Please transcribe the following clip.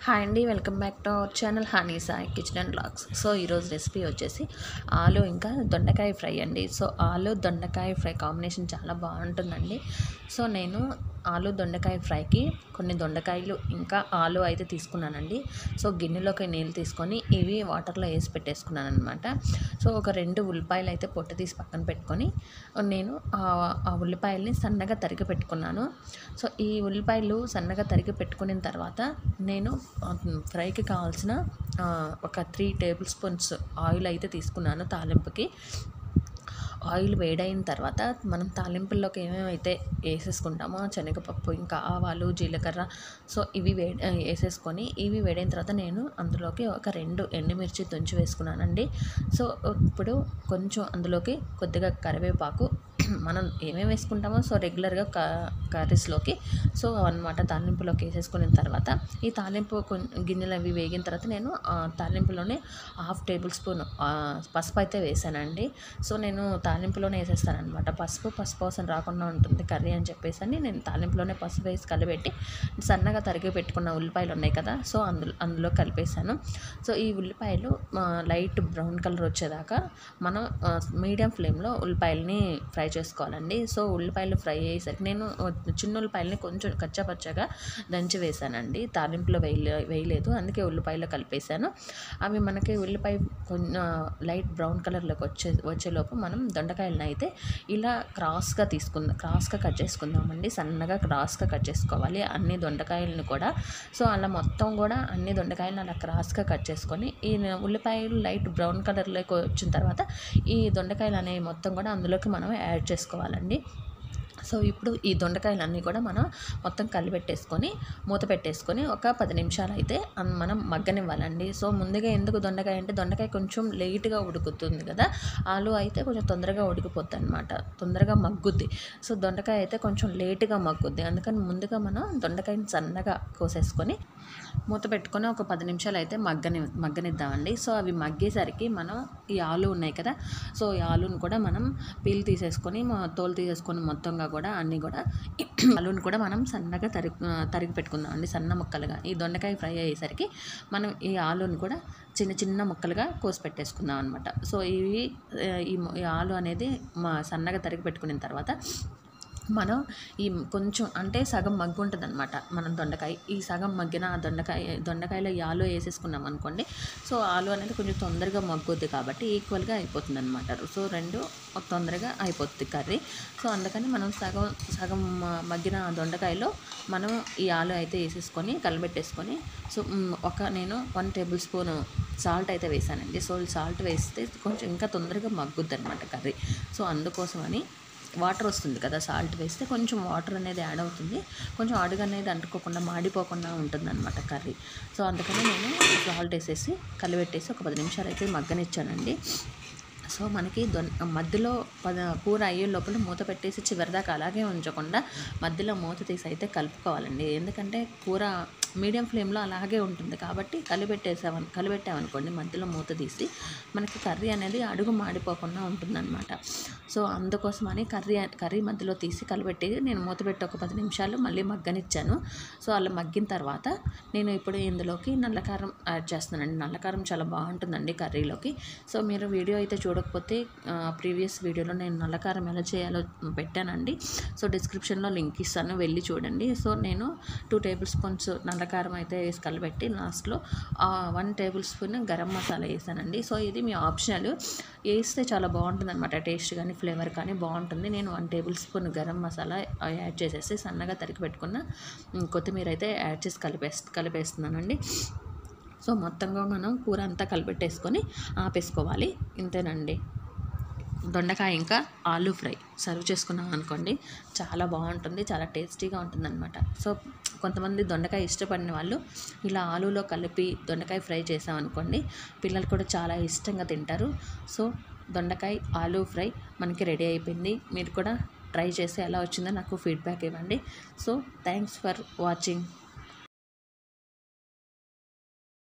hi అండి welcome back to our channel Honey Sai kitchen and blogs so ఈరోజు recipe వచ్చేసి ఆలు ఇంకా దొండకాయ ఫ్రై అండి సో ఆలు దొండకాయ ఫ్రై కాంబినేషన్ చాలా బాగుంటుందండి సో నేను ఆలు దొండకాయ ఫ్రైకి కొన్ని దొండకాయలు ఇంకా ఆలు అయితే తీసుకున్నానండి సో గిన్నెలోకి నీళ్ళు తీసుకొని ఇవి వాటర్లో వేసి పెట్టేసుకున్నాను అనమాట సో ఒక రెండు ఉల్లిపాయలు అయితే పొట్టు తీసి పక్కన పెట్టుకొని నేను ఆ- ఆ ఉల్లిపాయల్ని సన్నగా తరిగి పెట్టుకున్నాను సో ఈ ఉల్లిపాయలు సన్నగా తరిగి పెట్టుకున్న తర్వాత నేను ఆ, ఫ్రైకి కావాల్సిన ఆ, ఒక త్రీ టేబుల్ స్పూన్స్ ఆయిల్ అయితే తీసుకున్నాను తాలింపుకి ఆయిల్ వేడైన తర్వాత మనం తాలింపుల్లోకి ఏమేమైతే వేసేసుకుంటామో శనగపప్పు ఇంకా ఆవాలు జీలకర్ర సో ఇవి వే వేసేసుకొని ఇవి వేడైన తర్వాత నేను అందులోకి ఒక రెండు ఎండుమిర్చి తుంచి వేసుకున్నానండి సో ఇప్పుడు కొంచెం అందులోకి కొద్దిగా కరివేపాకు మనం ఏమేమి వేసుకుంటామో సో రెగ్యులర్గా క కర్రీస్లోకి సో అనమాట తాలింపులోకి వేసేసుకున్న తర్వాత ఈ తాలింపు కొన్- గిన్నెలు అవి వేగిన తర్వాత నేను ఆ తాలింపులోనే హాఫ్ టేబుల్ స్పూన్ ఆ, పసుపు అయితే వేసానండి సో నేను తాలింపులోనే వేసేస్తాను అనమాట పసుపు పసుపు వాసన రాకుండా ఉంటుంది కర్రీ అని చెప్పేసి అని నేను తాలింపులోనే పసుపు వేసి కలిపెట్టి సన్నగా తరిగి పెట్టుకున్న ఉల్లిపాయలు ఉన్నాయి కదా సో అందులో అందులో కలిపేసాను సో ఈ ఉల్లిపాయలు ఆ, లైట్ బ్రౌన్ కలర్ వచ్చేదాకా మనం ఆ, మీడియం ఫ్లేమ్లో ఉల్లిపాయలని ఫ్రై చేసుకోవాలండి సో ఉల్లిపాయలు ఫ్రై అయ్యేసరికి నేను ఆ, చిన్న ఉల్లిపాయలని కొంచెం కచ్చాపచ్చగా దంచి వేసానండి తాలింపులో వేయలే వేయలేదు అందుకే ఉల్లిపాయలో కలిపేసాను అవి మనకి ఉల్లిపాయ కొంచెం లైట్ బ్రౌన్ కలర్లోకి వచ్చే వచ్చేలోపు మనం దొండకాయలను అయితే ఇలా క్రాస్గా తీసుకుందాం క్రాస్గా కట్ చేసుకుందామండి సన్నగా క్రాస్గా కట్ చేసుకోవాలి అన్ని దొండకాయలను కూడా సో అలా మొత్తం కూడా అన్ని దొండకాయలను అలా క్రాస్గా కట్ చేసుకొని ఈ ఉల్లిపాయలు లైట్ బ్రౌన్ కలర్లోకి వచ్చిన తర్వాత ఈ దొండకాయలు అనేవి మొత్తం కూడా అందులోకి మనం యాడ్ చేసుకోవాలండి సో ఇప్పుడు ఈ దొండకాయలన్నీ కూడా మనం మొత్తం కలిపెట్టేసుకొని మూత పెట్టేసుకొని ఒక పది నిమిషాలు అయితే అన్- మనం మగ్గనివ్వాలండి సో ముందుగా ఎందుకు దొండకాయ అంటే దొండకాయ కొంచెం లేట్గా ఉడుకుతుంది కదా ఆలు అయితే కొంచెం తొందరగా ఉడికిపోద్ది అనమాట తొందరగా మగ్గుద్ది సో దొండకాయ అయితే కొంచెం లేటుగా మగ్గుద్ది అందుకని ముందుగా మనం దొండకాయని సన్నగా కోసేసుకొని మూత పెట్టుకొని ఒక పది నిమిషాలు అయితే మగ్గని మగ్గనిద్దామండి సో అవి మగ్గేసరికి మనం ఈ ఆలు ఉన్నాయి కదా సో ఈ ఆలుని కూడా మనం పీల్ తీసేసుకొని మొ- తోలు తీసేసుకొని మొత్తంగా కూడా అన్నీ కూడా ఆలుని కూడా మనం సన్నగా తరిగి తరిగి పెట్టుకుందాం అండి సన్న ముక్కలుగా ఈ దొండకాయ ఫ్రై అయ్యేసరికి మనం ఈ ఆలుని కూడా చిన్న చిన్న ముక్కలుగా కోసి పెట్టేసుకుందాం అనమాట సో ఇవి ఆ, ఈ ము- ఈ ఆలు అనేది మా సన్నగా తరిగి పెట్టుకున్న తర్వాత మనం ఈ కొంచెం అంటే సగం మగ్గు ఉంటుంది అనమాట మనం దొండకాయ ఈ సగం మగ్గిన ఆ దొండకాయ దొండకాయలో ఈ ఆలు వేసేసుకున్నాం అనుకోండి సో ఆలు అనేది కొంచెం తొందరగా మగ్గుద్ది కాబట్టి ఈక్వల్గా అయిపోతుంది అనమాట సో రెండు తొందరగా అయిపోతుంది కర్రీ సో అందుకని మనం సగం సగం మ- మగ్గిన ఆ దొండకాయలో మనం ఈ ఆలు అయితే వేసేసుకొని కలబెట్టేసుకొని సో మ్, ఒక నేను వన్ టేబుల్ స్పూన్ సాల్ట్ అయితే వేసానండి సో సాల్ట్ వేస్తే కొంచెం ఇంకా తొందరగా మగ్గుద్ది అనమాట కర్రీ సో అందుకోసమని వాటర్ వస్తుంది కదా సాల్ట్ వేస్తే కొంచెం వాటర్ అనేది యాడ్ అవుతుంది కొంచెం అడుగు అనేది అంటుకోకుండా మాడిపోకుండా ఉంటుంది అనమాట కర్రీ సో అందుకని నేను సాల్ట్ వేసేసి కలిపెట్టేసి ఒక పది నిమిషాలు అయితే మగ్గనిచ్చానండి సో మనకి దొన్ మధ్యలో పద కూర అయ్యే లోపల మూత పెట్టేసి చివరిదాకా అలాగే ఉంచకుండా మధ్యలో మూత తీసి అయితే కలుపుకోవాలండి ఎందుకంటే కూర మీడియం ఫ్లేమ్లో అలాగే ఉంటుంది కాబట్టి కలిపెట్టేసామని కలిపెట్టామనుకోండి మధ్యలో మూత తీసి మనకి కర్రీ అనేది అడుగు మాడిపోకుండా ఉంటుందన్నమాట సో అందుకోసమని కర్రీ కర్రీ మధ్యలో తీసి కలిపెట్టి నేను మూత పెట్టి ఒక పది నిమిషాలు మళ్ళీ మగ్గనిచ్చాను సో అలా మగ్గిన తర్వాత నేను ఇప్పుడు ఇందులోకి నల్లకారం యాడ్ చేస్తున్నానండి నల్లకారం చాలా బాగుంటుందండి కర్రీలోకి సో మీరు వీడియో అయితే చూడకపోతే ప్రీవియస్ వీడియోలో నేను నల్లకారం ఎలా చేయాలో పెట్టానండి సో డిస్క్రిప్షన్లో లింక్ ఇస్తాను వెళ్ళి చూడండి సో నేను టూ టేబుల్ స్పూన్స్ నల్లకారం అయితే వేసి కలిపెట్టి లాస్ట్లో one tablespoon garam masala వేసానండి సో ఇది మీ ఆప్షనల్ వేస్తే చాలా బాగుంటుంది అనమాట టేస్ట్ కానీ ఫ్లేవర్ కానీ బాగుంటుంది నేను one tablespoon garam masala add చేసేసి సన్నగా తరిగి పెట్టుకున్న ఉమ్, కొత్తిమీర అయితే యాడ్ చేసి కలిపేస్ కలిపేస్తున్నానండి సో మొత్తంగా మనం కూర అంతా కలిపెట్టేసుకొని ఆపేసుకోవాలి ఇంతేనండి దొండకాయ ఇంకా ఆలూ ఫ్రై సర్వ్ చేసుకున్నాం అనుకోండి చాలా బాగుంటుంది చాలా టేస్టీగా ఉంటుందన్నమాట సో కొంతమంది దొండకాయ ఇష్టపడిన వాళ్ళు ఇలా ఆలూలో కలిపి దొండకాయ ఫ్రై చేసామనుకోండి పిల్లలు కూడా చాలా ఇష్టంగా తింటారు సో దొండకాయ ఆలూ ఫ్రై మనకి రెడీ అయిపోయింది మీరు కూడా ట్రై చేసి ఎలా వచ్చిందో నాకు ఫీడ్బ్యాక్ ఇవ్వండి సో థ్యాంక్స్ ఫర్ వాచింగ్